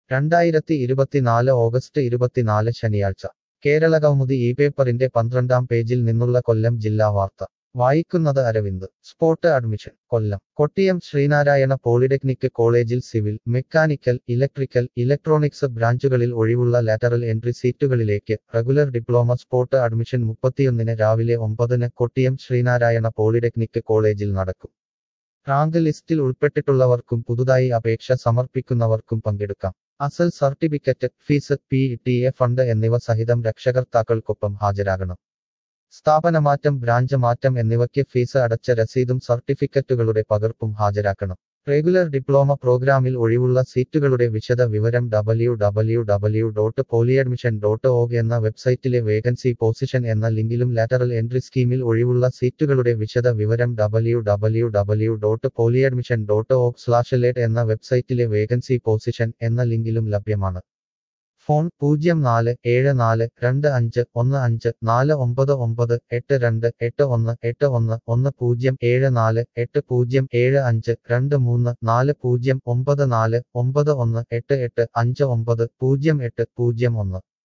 രണ്ടായിരത്തി ഇരുപത്തിനാല് ഓഗസ്റ്റ് ഇരുപത്തിനാല് ശനിയാഴ്ച കേരള കൗമുദി ഈ പേപ്പറിന്റെ പന്ത്രണ്ടാം പേജിൽ നിന്നുള്ള കൊല്ലം ജില്ലാ വാർത്ത വായിക്കുന്നത് Aravind spot admission Kollam Kottiyam Sreenarayana polytechnic കോളേജിൽ സിവിൽ മെക്കാനിക്കൽ ഇലക്ട്രിക്കൽ ഇലക്ട്രോണിക്സ് ബ്രാഞ്ചുകളിൽ ഒഴിവുള്ള ലാറ്ററൽ എൻട്രി സീറ്റുകളിലേക്ക് റെഗുലർ ഡിപ്ലോമ സ്പോട്ട് അഡ്മിഷൻ മുപ്പത്തിയൊന്നിന് രാവിലെ ഒമ്പതിന് കൊട്ടിയം ശ്രീനാരായണ പോളിടെക്നിക് കോളേജിൽ നടക്കും റാങ്ക് ലിസ്റ്റിൽ ഉൾപ്പെട്ടിട്ടുള്ളവർക്കും പുതുതായി അപേക്ഷ സമർപ്പിക്കുന്നവർക്കും പങ്കെടുക്കാം അസൽ certificate fees P T A fund എന്നിവ സഹിതം രക്ഷകർത്താക്കൾക്കൊപ്പം ഹാജരാകണം സ്ഥാപനമാറ്റം ബ്രാഞ്ച് മാറ്റം എന്നിവയ്ക്ക് ഫീസ് അടച്ച രസീതും സർട്ടിഫിക്കറ്റുകളുടെ പകർപ്പും ഹാജരാക്കണം റെഗുലർ ഡിപ്ലോമ പ്രോഗ്രാമിൽ ഒഴിവുള്ള സീറ്റുകളുടെ വിശദ വിവരം W W W dot poly admission dot org എന്ന വെബ്സൈറ്റിലെ വേക്കൻസി പൊസിഷൻ എന്ന ലിങ്കിലും ലാറ്ററൽ എൻട്രി സ്കീമിൽ ഒഴിവുള്ള സീറ്റുകളുടെ വിശദ വിവരം W W W dot poly admission dot org slash late എന്ന വെബ്സൈറ്റിലെ വേക്കൻസി പൊസിഷൻ എന്ന ലിങ്കിലും ലഭ്യമാണ് ഫോൺ പൂജ്യം നാല് ഏഴ് നാല് രണ്ട് അഞ്ച് ഒന്ന് അഞ്ച് നാല് ഒമ്പത് ഒമ്പത് എട്ട് രണ്ട് എട്ട് ഒന്ന് എട്ട് ഒന്ന് ഒന്ന് പൂജ്യം ഏഴ് നാല് എട്ട് പൂജ്യം ഏഴ് അഞ്ച് രണ്ട് മൂന്ന് നാല് പൂജ്യം ഒമ്പത് നാല് ഒമ്പത് ഒന്ന് എട്ട് എട്ട് അഞ്ച് ഒമ്പത് പൂജ്യം എട്ട് പൂജ്യം ഒന്ന്